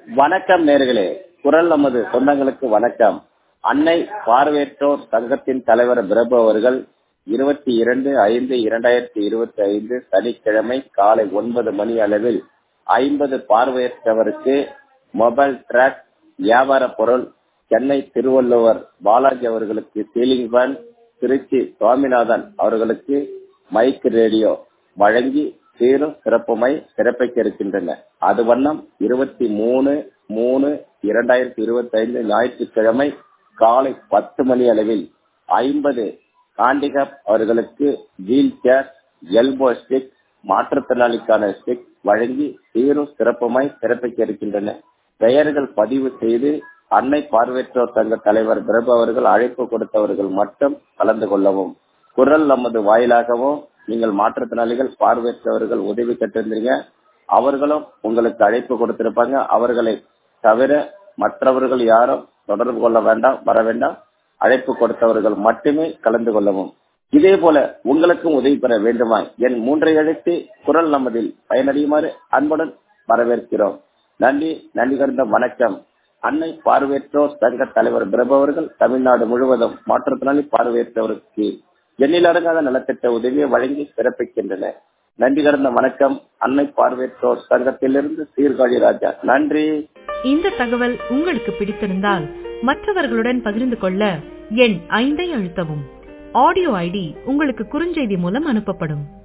வணக்கம் நேர்களே குரல் நமது சொந்தங்களுக்கு வணக்கம் அன்னை பார்வையற்றோர் சங்கத்தின் தலைவர் பிரபு அவர்கள் இருபத்தி இரண்டு ஐந்து இரண்டாயிரத்தி இருபத்தி ஐந்து சனிக்கிழமை காலை ஒன்பது மணி அளவில் ஐம்பது பார்வையற்றவருக்கு மொபைல் டிராக் வியாபார பொருள் சென்னை திருவள்ளுவர் பாலாஜி அவர்களுக்கு சீலிங் ஃபேன் திருச்சி சுவாமிநாதன் அவர்களுக்கு மைக் ரேடியோ வழங்கி சீரும் சிறப்புமை சிறப்பிக்க இருக்கின்றன அது வண்ணம் இருபத்தி மூணு மூணு இரண்டாயிரத்தி இருபத்தி ஐந்து ஞாயிற்றுக்கிழமை காலை பத்து மணி அளவில் ஐம்பது காண்டிகப் அவர்களுக்கு வீல் சேர் எல்போ ஸ்டிக் மாற்றுத்திறனாளிக்கான ஸ்டிக் வழங்கி சீரும் சிறப்புமாய் சிறப்பிக்க இருக்கின்றன பெயர்கள் பதிவு செய்து அன்னை பார்வையற்றோர் சங்க தலைவர் பிரபு அவர்கள் அழைப்பு கொடுத்தவர்கள் மட்டும் கலந்து கொள்ளவும் குரல் நமது வாயிலாகவும் நீங்கள் மாற்றுத்திறனாளிகள் பார்வையற்றவர்கள் உதவி கட்டிருந்தீங்க அவர்களும் உங்களுக்கு அழைப்பு கொடுத்திருப்பாங்க அவர்களை தவிர மற்றவர்கள் யாரும் தொடர்பு கொள்ள வேண்டாம் வர வேண்டாம் அழைப்பு கொடுத்தவர்கள் மட்டுமே கலந்து கொள்ளவும் இதே போல உங்களுக்கும் உதவி பெற வேண்டுமா என் மூன்றை அழைத்து குரல் நமதில் பயனடையுமாறு அன்புடன் வரவேற்கிறோம் நன்றி நன்றி கருந்த வணக்கம் அன்னை பார்வையற்றோர் சங்க தலைவர் பிரபு அவர்கள் தமிழ்நாடு முழுவதும் மாற்றுத்திறனாளி பார்வையற்றவருக்கு எண்ணில் அடங்காத நலத்திட்ட உதவியை வழங்கி சிறப்பிக்கின்றன நன்றி கலந்த வணக்கம் அன்னை பார்வையற்றோர் சங்கத்திலிருந்து சீர்காழி ராஜா நன்றி இந்த தகவல் உங்களுக்கு பிடித்திருந்தால் மற்றவர்களுடன் பகிர்ந்து கொள்ள எண் ஐந்தை அழுத்தவும் ஆடியோ ஐடி உங்களுக்கு குறுஞ்செய்தி மூலம் அனுப்பப்படும்